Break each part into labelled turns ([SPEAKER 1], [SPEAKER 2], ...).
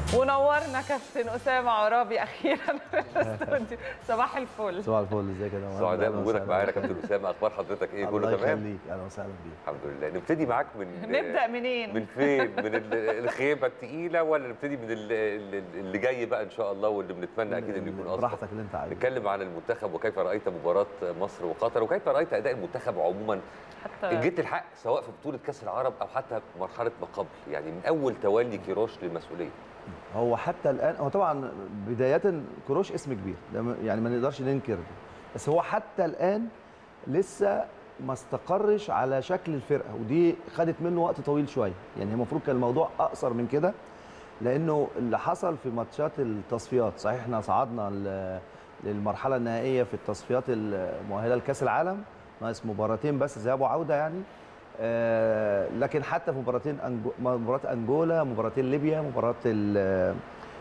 [SPEAKER 1] ونورنا كابتن اسامه عرابي اخيرا في الاستوديو صباح الفل
[SPEAKER 2] صباح الفل ازيك يا جماعه
[SPEAKER 3] سعداء بوجودك معانا يا كابتن اسامه اخبار حضرتك ايه كله
[SPEAKER 2] الله
[SPEAKER 3] تمام
[SPEAKER 2] يخليك اهلا وسهلا بيك
[SPEAKER 3] الحمد لله نبتدي معاك من
[SPEAKER 1] نبدا منين
[SPEAKER 3] من فين من ال- الخيبه الثقيله ولا نبتدي من ال- ال- اللي جاي بقى ان شاء الله واللي بنتمنى اكيد انه يكون افضل
[SPEAKER 2] براحتك اللي انت عايزه
[SPEAKER 3] نتكلم عن المنتخب وكيف رايت مباراه مصر وقطر وكيف رايت اداء المنتخب عموما
[SPEAKER 1] حتى
[SPEAKER 3] جيت الحق سواء في بطوله كاس العرب او حتى مرحله ما قبل يعني من اول تولي كيروش للمسؤوليه
[SPEAKER 2] هو حتى الان هو طبعا بدايه كروش اسم كبير ده م- يعني ما نقدرش ننكر ده. بس هو حتى الان لسه ما استقرش على شكل الفرقه ودي خدت منه وقت طويل شويه يعني المفروض كان الموضوع اقصر من كده لانه اللي حصل في ماتشات التصفيات صحيح احنا صعدنا ل- للمرحله النهائيه في التصفيات المؤهله لكاس العالم ناقص مباراتين بس ذهاب وعوده يعني آه، لكن حتى في مباراتين أنجو- مباراه انجولا مباراتين ليبيا مباراه ال-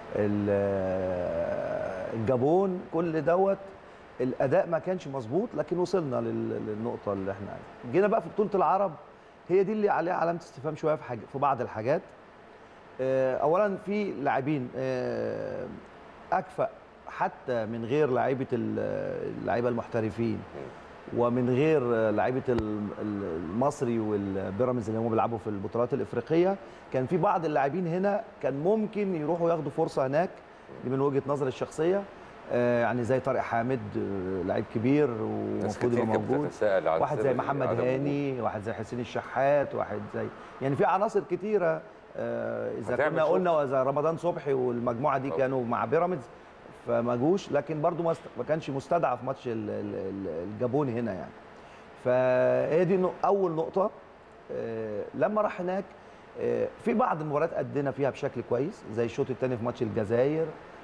[SPEAKER 2] ال- الجابون كل دوت الاداء ما كانش مظبوط لكن وصلنا لل- للنقطه اللي احنا عايزينها. جينا بقى في بطوله العرب هي دي اللي عليها علامه استفهام شويه في حاجه في بعض الحاجات آه، اولا في لاعبين آه، اكفأ حتى من غير لعيبه ال- اللعيبه المحترفين ومن غير لعيبه ال- ال- المصري والبيراميدز اللي هم بيلعبوا في البطولات الافريقيه كان في بعض اللاعبين هنا كان ممكن يروحوا ياخدوا فرصه هناك دي من وجهه نظري الشخصيه آه، يعني زي طارق حامد آه، لعيب كبير
[SPEAKER 3] ناس
[SPEAKER 2] ومفروض
[SPEAKER 3] كتير
[SPEAKER 2] يبقى
[SPEAKER 3] كانت
[SPEAKER 2] موجود
[SPEAKER 3] بتتساءل عن
[SPEAKER 2] واحد
[SPEAKER 3] سر
[SPEAKER 2] زي محمد
[SPEAKER 3] عدم
[SPEAKER 2] هاني واحد زي حسين الشحات واحد زي يعني في عناصر كتيره آه، اذا
[SPEAKER 3] هتعمل
[SPEAKER 2] كنا
[SPEAKER 3] شغل.
[SPEAKER 2] قلنا اذا رمضان صبحي والمجموعه دي
[SPEAKER 3] طبعا.
[SPEAKER 2] كانوا مع بيراميدز فما جوش لكن برضو ما است- ما كانش مستدعى في ماتش ال- ال- ال- الجابون هنا يعني فهي دي نق- اول نقطه آه، لما راح هناك آه، في بعض المباريات ادينا فيها بشكل كويس زي الشوط الثاني في ماتش الجزائر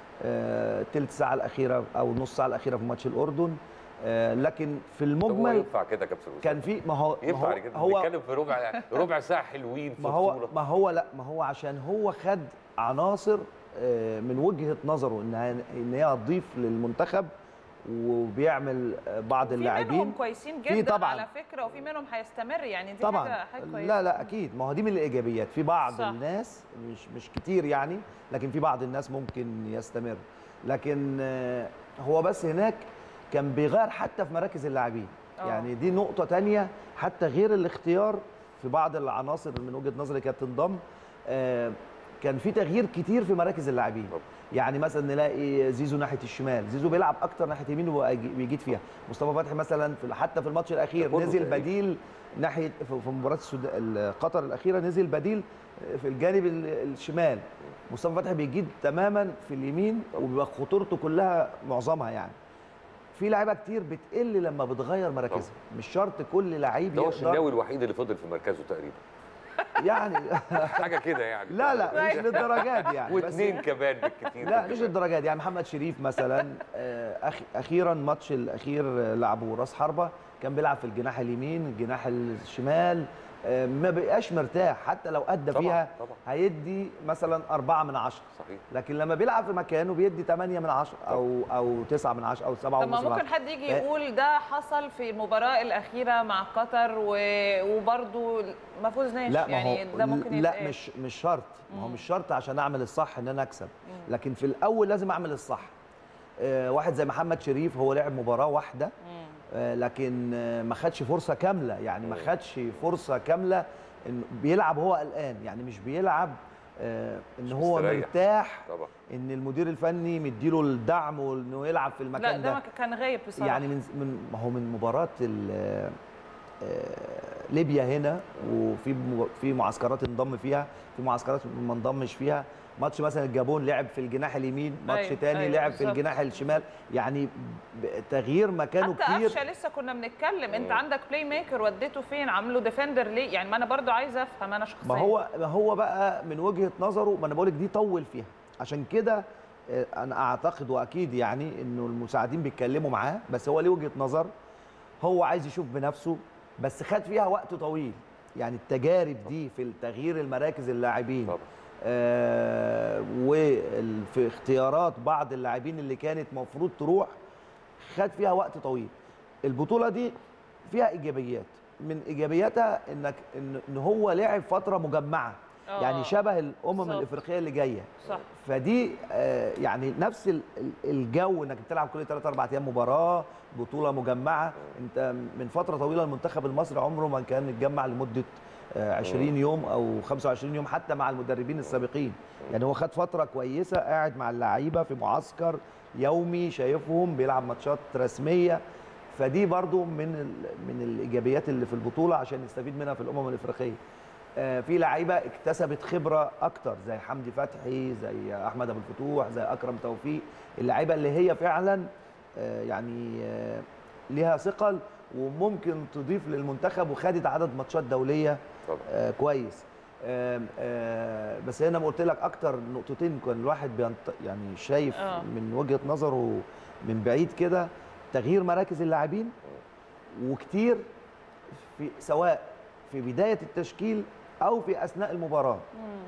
[SPEAKER 2] الثلث ساعه الاخيره او النص ساعه الاخيره في ماتش الاردن آه، لكن في
[SPEAKER 3] هو
[SPEAKER 2] المجمل
[SPEAKER 3] ينفع كده يا كابتن اسامه
[SPEAKER 2] كان في ما هو ما
[SPEAKER 3] ينفع
[SPEAKER 2] هو,
[SPEAKER 3] كده
[SPEAKER 2] هو
[SPEAKER 3] بنتكلم في ربع ربع ساعه حلوين في
[SPEAKER 2] ما هو
[SPEAKER 3] بطولة.
[SPEAKER 2] ما هو لا ما هو عشان هو خد عناصر آه، من وجهه نظره انها ان هي هتضيف للمنتخب وبيعمل آه، بعض
[SPEAKER 1] في منهم
[SPEAKER 2] اللاعبين
[SPEAKER 1] كويسين
[SPEAKER 2] في
[SPEAKER 1] جدا
[SPEAKER 2] طبعاً.
[SPEAKER 1] على فكره وفي منهم هيستمر يعني دي
[SPEAKER 2] طبعا
[SPEAKER 1] حاجه حاجه كويسه
[SPEAKER 2] لا لا اكيد ما هو دي من الايجابيات في بعض
[SPEAKER 1] صح.
[SPEAKER 2] صح. الناس مش مش كتير يعني لكن في بعض الناس ممكن يستمر لكن آه، هو بس هناك كان بيغير حتى في مراكز اللاعبين
[SPEAKER 1] آه.
[SPEAKER 2] يعني دي نقطه تانية حتى غير الاختيار في بعض العناصر من وجهه نظري كانت تنضم آه، كان في تغيير كتير في مراكز اللاعبين
[SPEAKER 3] طبعا.
[SPEAKER 2] يعني مثلا نلاقي زيزو ناحيه الشمال زيزو بيلعب اكتر ناحيه يمين وبيجيد فيها مصطفى فتحي مثلا في حتى في الماتش الاخير
[SPEAKER 3] كله
[SPEAKER 2] نزل
[SPEAKER 3] تقريبا.
[SPEAKER 2] بديل ناحيه في في مباراه السود- قطر الاخيره نزل بديل في الجانب ال- الشمال مصطفى فتحي بيجيد تماما في اليمين وبيبقى خطورته كلها معظمها يعني في لعيبه كتير بتقل لما بتغير مراكزها مش شرط كل لعيب
[SPEAKER 3] ده هو
[SPEAKER 2] يقدر
[SPEAKER 3] الشناوي الوحيد اللي فضل في مركزه تقريبا
[SPEAKER 2] يعني
[SPEAKER 3] حاجه كده يعني
[SPEAKER 2] لا لا مش للدرجات دي يعني بس
[SPEAKER 3] واثنين كمان بالكتير
[SPEAKER 2] لا مش للدرجه دي يعني محمد شريف مثلا آه، أخ- اخيرا ماتش الاخير آه، لعبه راس حربه كان بيلعب في الجناح اليمين الجناح الشمال آه، ما بقاش مرتاح حتى لو ادى
[SPEAKER 3] طبعاً،
[SPEAKER 2] فيها
[SPEAKER 3] طبعاً.
[SPEAKER 2] هيدي مثلا أربعة من عشرة
[SPEAKER 3] صحيح
[SPEAKER 2] لكن لما بيلعب في مكانه بيدي 8 من عشرة او او 9 من عشرة او 7
[SPEAKER 1] طب ما
[SPEAKER 2] ونص من
[SPEAKER 1] ممكن
[SPEAKER 2] عشرة.
[SPEAKER 1] حد يجي
[SPEAKER 2] آه.
[SPEAKER 1] يقول ده حصل في المباراه الاخيره مع قطر و... وبرده ما فوزناش
[SPEAKER 2] لا ما
[SPEAKER 1] يعني
[SPEAKER 2] هو
[SPEAKER 1] ده ممكن
[SPEAKER 2] لا
[SPEAKER 1] يتقال.
[SPEAKER 2] مش مش شرط ما هو
[SPEAKER 1] مم.
[SPEAKER 2] مش شرط عشان اعمل الصح ان انا اكسب لكن في الاول لازم اعمل الصح آه، واحد زي محمد شريف هو لعب مباراه واحده
[SPEAKER 1] مم.
[SPEAKER 2] آه، لكن آه، ما خدش فرصه كامله يعني ما
[SPEAKER 3] مم.
[SPEAKER 2] خدش فرصه كامله انه بيلعب هو قلقان يعني مش بيلعب آه، ان
[SPEAKER 3] مش
[SPEAKER 2] هو
[SPEAKER 3] مستريح.
[SPEAKER 2] مرتاح
[SPEAKER 3] طبعا
[SPEAKER 2] ان المدير الفني مديله الدعم وانه يلعب في
[SPEAKER 1] لا
[SPEAKER 2] المكان
[SPEAKER 1] ده
[SPEAKER 2] ده
[SPEAKER 1] ما كان غايب بصراحه
[SPEAKER 2] يعني من من ما هو من مباراه ال- آه، ليبيا هنا وفي م- في معسكرات انضم فيها في معسكرات ما انضمش فيها ماتش مثلا الجابون لعب في الجناح اليمين ماتش
[SPEAKER 1] أيوة،
[SPEAKER 2] تاني
[SPEAKER 1] أيوة،
[SPEAKER 2] لعب في
[SPEAKER 1] بالظبط.
[SPEAKER 2] الجناح الشمال يعني ب- تغيير مكانه
[SPEAKER 1] حتى
[SPEAKER 2] كتير
[SPEAKER 1] قفشه لسه كنا بنتكلم انت
[SPEAKER 3] مم.
[SPEAKER 1] عندك بلاي ميكر وديته فين عامله ديفندر ليه يعني ما انا برضو عايزه افهم انا شخصيا
[SPEAKER 2] ما هو ما هو بقى من وجهه نظره ما انا بقول لك دي طول فيها عشان كده آه، انا اعتقد واكيد يعني انه المساعدين بيتكلموا معاه بس هو ليه وجهه نظر هو عايز يشوف بنفسه بس خد فيها وقت طويل يعني التجارب دي في تغيير المراكز اللاعبين
[SPEAKER 3] طبعا
[SPEAKER 2] آه وفي اختيارات بعض اللاعبين اللي كانت مفروض تروح خد فيها وقت طويل البطوله دي فيها ايجابيات من ايجابياتها انك ان إن هو لعب فتره مجمعه
[SPEAKER 1] آه.
[SPEAKER 2] يعني شبه الامم
[SPEAKER 1] بالظبط.
[SPEAKER 2] الافريقيه اللي جايه
[SPEAKER 1] صح
[SPEAKER 2] فدي آه، يعني نفس ال- ال- الجو انك بتلعب كل 3 4 ايام مباراه بطوله مجمعه انت من فتره طويله المنتخب المصري عمره ما كان اتجمع لمده آه، 20 يوم او 25 يوم حتى مع المدربين السابقين يعني هو خد فتره كويسه قاعد مع اللعيبه في معسكر يومي شايفهم بيلعب ماتشات رسميه فدي برضو من ال- من الايجابيات اللي في البطوله عشان نستفيد منها في الامم الافريقيه آه، في لعيبه اكتسبت خبره اكتر زي حمدي فتحي زي احمد ابو الفتوح زي اكرم توفيق اللعيبه اللي هي فعلا آه، يعني آه، ليها ثقل وممكن تضيف للمنتخب وخدت عدد ماتشات دوليه
[SPEAKER 3] طبعا
[SPEAKER 2] آه، كويس آم، آه، بس هنا ما قلت لك اكتر نقطتين كان الواحد بينط... يعني شايف
[SPEAKER 1] آه.
[SPEAKER 2] من وجهه نظره من بعيد كده تغيير مراكز اللاعبين وكتير في سواء في بدايه التشكيل او في اثناء المباراه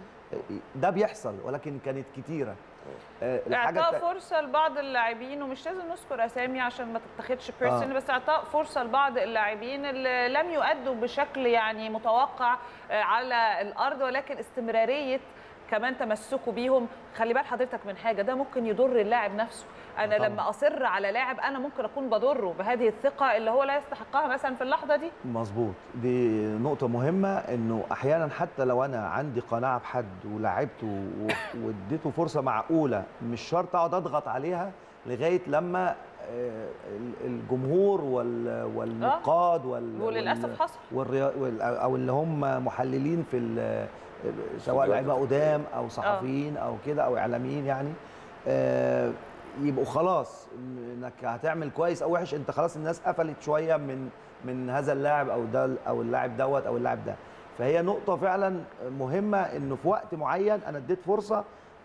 [SPEAKER 2] ده بيحصل ولكن كانت كتيره آه، الحاجه
[SPEAKER 1] اعطاء
[SPEAKER 2] الت-
[SPEAKER 1] فرصه لبعض اللاعبين ومش لازم نذكر اسامي عشان ما تتاخدش بيرسون
[SPEAKER 2] آه.
[SPEAKER 1] بس اعطاء فرصه لبعض اللاعبين اللي لم يؤدوا بشكل يعني متوقع آه، على الارض ولكن استمراريه كمان تمسكوا بيهم خلي بال حضرتك من حاجه ده ممكن يضر اللاعب نفسه انا
[SPEAKER 2] طبعاً.
[SPEAKER 1] لما اصر على لاعب انا ممكن اكون بضره بهذه الثقه اللي هو لا يستحقها مثلا في اللحظه دي
[SPEAKER 2] مظبوط دي نقطة مهمة انه احيانا حتى لو انا عندي قناعة بحد ولعبته و- واديته فرصة معقولة مش شرط اقعد اضغط عليها لغاية لما آه، ال- الجمهور وال- والنقاد وال
[SPEAKER 1] وللاسف حصل
[SPEAKER 2] والريا... وال... او اللي هم محللين في ال... سواء لعيبه قدام او صحفيين او كده او اعلاميين يعني آه يبقوا خلاص انك هتعمل كويس او وحش انت خلاص الناس قفلت شويه من من هذا اللاعب او ده او اللاعب دوت او اللاعب ده فهي نقطه فعلا مهمه انه في وقت معين انا اديت فرصه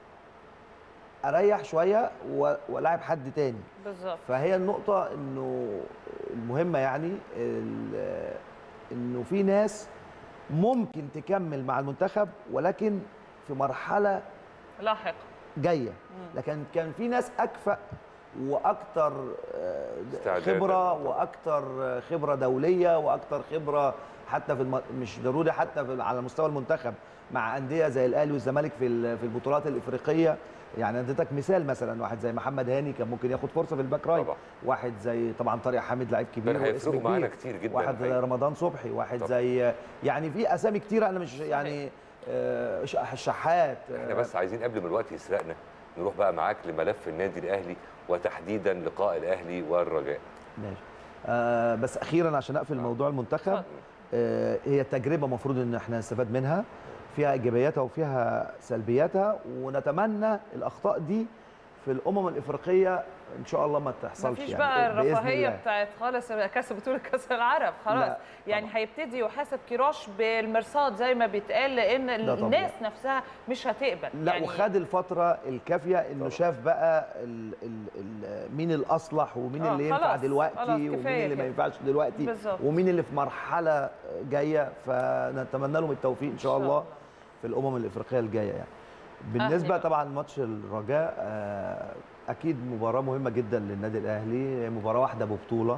[SPEAKER 2] اريح شويه و- والاعب حد تاني
[SPEAKER 1] بالظبط
[SPEAKER 2] فهي النقطة انه المهمة يعني ال- انه في ناس ممكن تكمل مع المنتخب ولكن في مرحلة
[SPEAKER 1] لاحق
[SPEAKER 2] جاية لكن كان في ناس اكفأ واكتر آه،
[SPEAKER 3] استعدادا.
[SPEAKER 2] خبرة واكتر خبرة دولية واكتر خبرة حتى في الم... مش ضروري حتى في... على مستوى المنتخب مع انديه زي الاهلي والزمالك في ال- في البطولات الافريقيه يعني اديتك مثال مثلا واحد زي محمد هاني كان ممكن ياخد فرصه في الباك رايت
[SPEAKER 3] طبعا.
[SPEAKER 2] واحد زي طبعا طارق حامد لعيب كبير
[SPEAKER 3] كان
[SPEAKER 2] واسم
[SPEAKER 3] هيفرقوا
[SPEAKER 2] كبير
[SPEAKER 3] معانا كتير جدا
[SPEAKER 2] واحد زي
[SPEAKER 3] الحقيقة.
[SPEAKER 2] رمضان صبحي واحد
[SPEAKER 3] طبعا.
[SPEAKER 2] زي يعني في اسامي كتيره انا مش يعني آه، ش- الشحات
[SPEAKER 3] احنا
[SPEAKER 2] آه،
[SPEAKER 3] بس عايزين قبل ما الوقت يسرقنا نروح بقى معاك لملف النادي الاهلي وتحديدا لقاء الاهلي والرجاء
[SPEAKER 2] ماشي آه بس اخيرا عشان اقفل موضوع المنتخب
[SPEAKER 1] اتفضل.
[SPEAKER 2] آه هي تجربه المفروض ان احنا نستفاد منها فيها ايجابياتها وفيها سلبياتها ونتمنى الاخطاء دي في الامم الافريقيه ان شاء الله ما تحصلش
[SPEAKER 1] مفيش
[SPEAKER 2] يعني
[SPEAKER 1] بقى
[SPEAKER 2] بإذن
[SPEAKER 1] الرفاهيه
[SPEAKER 2] الله.
[SPEAKER 1] بتاعت خالص كاس بطوله كاس العرب خلاص
[SPEAKER 2] لا،
[SPEAKER 1] يعني
[SPEAKER 2] طبعاً.
[SPEAKER 1] هيبتدي يحاسب كيروش بالمرصاد زي ما بيتقال لان
[SPEAKER 2] ده طبيعي.
[SPEAKER 1] الناس نفسها مش هتقبل
[SPEAKER 2] لا
[SPEAKER 1] يعني
[SPEAKER 2] وخد الفتره الكافيه انه
[SPEAKER 3] طبعا.
[SPEAKER 2] شاف بقى ال ال ال مين الاصلح ومين
[SPEAKER 1] آه،
[SPEAKER 2] اللي ينفع
[SPEAKER 1] خلاص،
[SPEAKER 2] دلوقتي
[SPEAKER 1] خلاص،
[SPEAKER 2] ومين
[SPEAKER 1] كفاية
[SPEAKER 2] اللي ما
[SPEAKER 1] كده.
[SPEAKER 2] ينفعش دلوقتي
[SPEAKER 1] بالظبط.
[SPEAKER 2] ومين اللي في مرحله جايه فنتمنى لهم التوفيق ان شاء الله في الامم الافريقيه الجايه يعني بالنسبه
[SPEAKER 1] بقى.
[SPEAKER 2] طبعا ماتش الرجاء آه، اكيد مباراه مهمه جدا للنادي الاهلي مباراه واحده ببطوله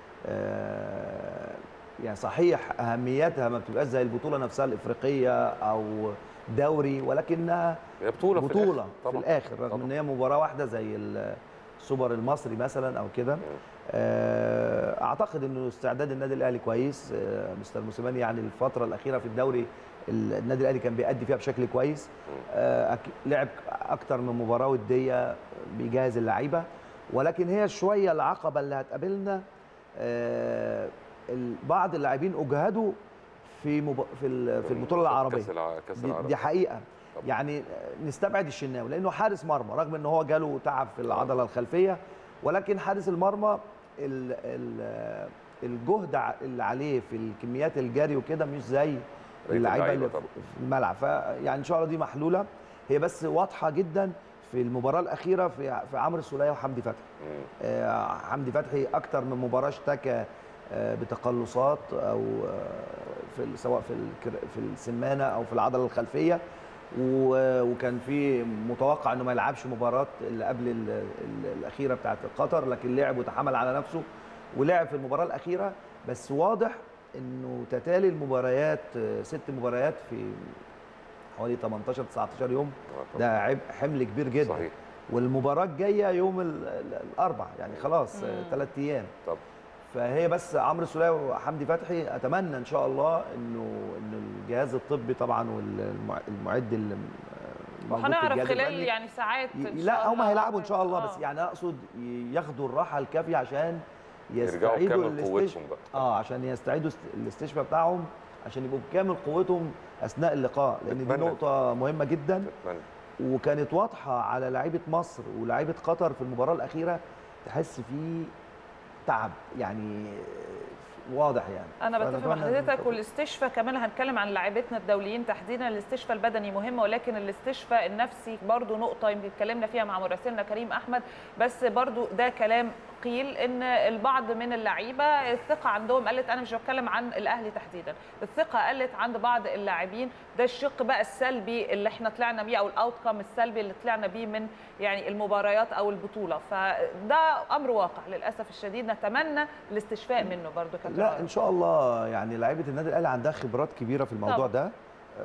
[SPEAKER 2] آه، يعني صحيح اهميتها ما بتبقاش زي البطوله نفسها الافريقيه او دوري ولكنها
[SPEAKER 3] هي بطوله في
[SPEAKER 2] بطوله
[SPEAKER 3] الآخر.
[SPEAKER 2] في
[SPEAKER 3] طبعا
[SPEAKER 2] الاخر رغم
[SPEAKER 3] طبعاً.
[SPEAKER 2] ان هي مباراه واحده زي السوبر المصري مثلا او كده آه، اعتقد انه استعداد النادي الاهلي كويس آه، مستر موسيماني يعني الفتره الاخيره في الدوري ال- النادي الاهلي كان بيأدي فيها بشكل كويس آه، أك- لعب اكتر من مباراه وديه بيجهز اللعيبه ولكن هي شويه العقبه اللي هتقابلنا آه، ال- بعض اللاعبين اجهدوا في مب... في ال- في البطوله العربيه
[SPEAKER 3] كاس الع- كاس
[SPEAKER 2] دي,
[SPEAKER 3] العرب
[SPEAKER 2] دي حقيقه
[SPEAKER 3] طبعا.
[SPEAKER 2] يعني نستبعد الشناوي لانه حارس مرمى رغم ان هو جاله تعب في العضله الخلفيه ولكن حارس المرمى ال ال الجهد ع- اللي عليه في الكميات الجري وكده مش زي اللعيبه
[SPEAKER 3] اللعيبة
[SPEAKER 2] اللي
[SPEAKER 3] طبعا.
[SPEAKER 2] في الملعب فيعني ان شاء الله دي محلوله هي بس واضحه جدا في المباراه الاخيره في في عمرو السوليه وحمدي فتحي
[SPEAKER 3] مم.
[SPEAKER 2] آه، حمدي فتحي اكتر من مباراه اشتكى آه، بتقلصات او آه، في ال- سواء في الكر- في السمانه او في العضله الخلفيه و- وكان في متوقع انه ما يلعبش مباراه اللي قبل ال- ال- الاخيره بتاعت قطر لكن لعب وتحمل على نفسه ولعب في المباراه الاخيره بس واضح انه تتالي المباريات آه، ست مباريات في حوالي 18 19 يوم ده عبء حمل كبير جدا
[SPEAKER 3] صحيح
[SPEAKER 2] والمباراه الجايه يوم ال- ال- الاربع يعني خلاص
[SPEAKER 1] مم.
[SPEAKER 2] ثلاث ايام
[SPEAKER 3] طب
[SPEAKER 2] فهي بس عمرو السوليه وحمدي فتحي اتمنى ان شاء الله انه ان الجهاز الطبي طبعا والمعد اللي موجود في
[SPEAKER 1] وهنعرف
[SPEAKER 2] الجهاز
[SPEAKER 1] خلال
[SPEAKER 2] الفني
[SPEAKER 1] يعني ساعات
[SPEAKER 2] ي-
[SPEAKER 1] إن
[SPEAKER 2] لا
[SPEAKER 1] شاء
[SPEAKER 2] هم
[SPEAKER 1] الله.
[SPEAKER 2] هيلعبوا ان شاء الله بس
[SPEAKER 1] آه.
[SPEAKER 2] يعني اقصد ي- ياخدوا الراحه الكافيه عشان
[SPEAKER 3] يرجعوا
[SPEAKER 2] يستعيدوا
[SPEAKER 3] بكامل
[SPEAKER 2] الاستش-
[SPEAKER 3] قوتهم بقى
[SPEAKER 2] اه عشان يستعيدوا است- الاستشفاء بتاعهم عشان يبقوا بكامل قوتهم اثناء اللقاء لان دي
[SPEAKER 3] نتمنى.
[SPEAKER 2] نقطه مهمه جدا
[SPEAKER 3] اتمنى
[SPEAKER 2] وكانت واضحه على لعيبه مصر ولاعيبه قطر في المباراه الاخيره تحس فيه تعب يعني واضح يعني
[SPEAKER 1] انا بتفق مع
[SPEAKER 2] فنتمنى
[SPEAKER 1] حضرتك
[SPEAKER 2] التوفيق.
[SPEAKER 1] والاستشفاء كمان هنتكلم عن لاعبتنا الدوليين تحديدا الاستشفاء البدني مهم ولكن الاستشفاء النفسي برضو نقطه يمكن اتكلمنا فيها مع مراسلنا كريم احمد بس برضو ده كلام قيل ان البعض من اللعيبه الثقه عندهم قلت انا مش بتكلم عن الاهلي تحديدا الثقه قلت عند بعض اللاعبين ده الشق بقى السلبي اللي احنا طلعنا بيه او الاوتكم السلبي اللي طلعنا بيه من يعني المباريات او البطوله فده امر واقع للاسف الشديد نتمنى الاستشفاء منه برضو كابتن
[SPEAKER 2] لا
[SPEAKER 1] عمر.
[SPEAKER 2] ان شاء الله يعني لعيبه النادي الاهلي عندها خبرات كبيره في الموضوع
[SPEAKER 1] طبعا.
[SPEAKER 2] ده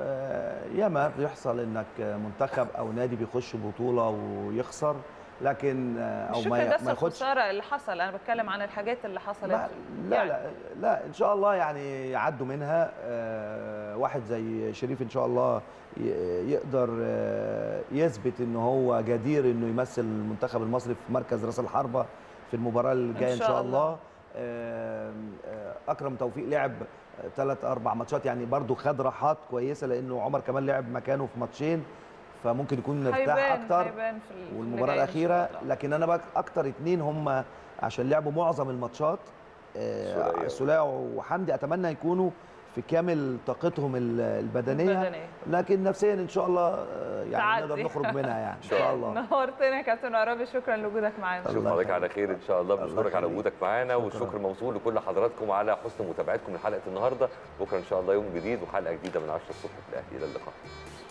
[SPEAKER 2] آه، ياما بيحصل انك منتخب او نادي بيخش بطوله ويخسر لكن آه، او
[SPEAKER 1] مش
[SPEAKER 2] ما
[SPEAKER 1] فكره
[SPEAKER 2] ي-
[SPEAKER 1] بس
[SPEAKER 2] ما ياخدش
[SPEAKER 1] الخساره اللي حصل انا بتكلم عن الحاجات اللي حصلت
[SPEAKER 2] لا لا,
[SPEAKER 1] يعني.
[SPEAKER 2] لا لا ان شاء الله يعني يعدوا منها آه، واحد زي شريف ان شاء الله ي- يقدر آه، يثبت ان هو جدير انه يمثل المنتخب المصري في مركز راس الحربه في المباراه الجايه ان
[SPEAKER 1] شاء
[SPEAKER 2] شاء
[SPEAKER 1] الله.
[SPEAKER 2] الله آه، آه، اكرم توفيق لعب ثلاث اربع ماتشات يعني برضو خد راحات كويسه لانه عمر كمان لعب مكانه في ماتشين فممكن يكون مرتاح
[SPEAKER 1] هيبان
[SPEAKER 2] اكتر
[SPEAKER 1] هيبان في ال- في اللي
[SPEAKER 2] والمباراه
[SPEAKER 1] جاي إن شاء
[SPEAKER 2] الاخيره
[SPEAKER 1] الله.
[SPEAKER 2] لكن انا بقى اكتر اتنين هم عشان لعبوا معظم الماتشات آه،
[SPEAKER 3] السولية.
[SPEAKER 2] السولية وحمدي اتمنى يكونوا في كامل طاقتهم ال- البدنيه
[SPEAKER 1] البدنية.
[SPEAKER 2] لكن نفسيا ان شاء الله آه، يعني
[SPEAKER 1] تعدي.
[SPEAKER 2] نقدر نخرج منها يعني ان
[SPEAKER 3] شاء
[SPEAKER 2] شاء الله
[SPEAKER 1] نورتنا يا كابتن عرابي شكرا لوجودك معانا
[SPEAKER 3] نشوف
[SPEAKER 2] الله
[SPEAKER 3] حضرتك على
[SPEAKER 2] يخليك.
[SPEAKER 3] خير ان شاء الله
[SPEAKER 2] الله
[SPEAKER 3] بنشكرك على
[SPEAKER 2] يخليك.
[SPEAKER 3] وجودك معانا
[SPEAKER 2] شكراً.
[SPEAKER 3] والشكر موصول لكل حضراتكم على حسن متابعتكم لحلقه النهارده بكره ان شاء الله يوم جديد وحلقه جديده من 10 الصبح في الاهلي الى اللقاء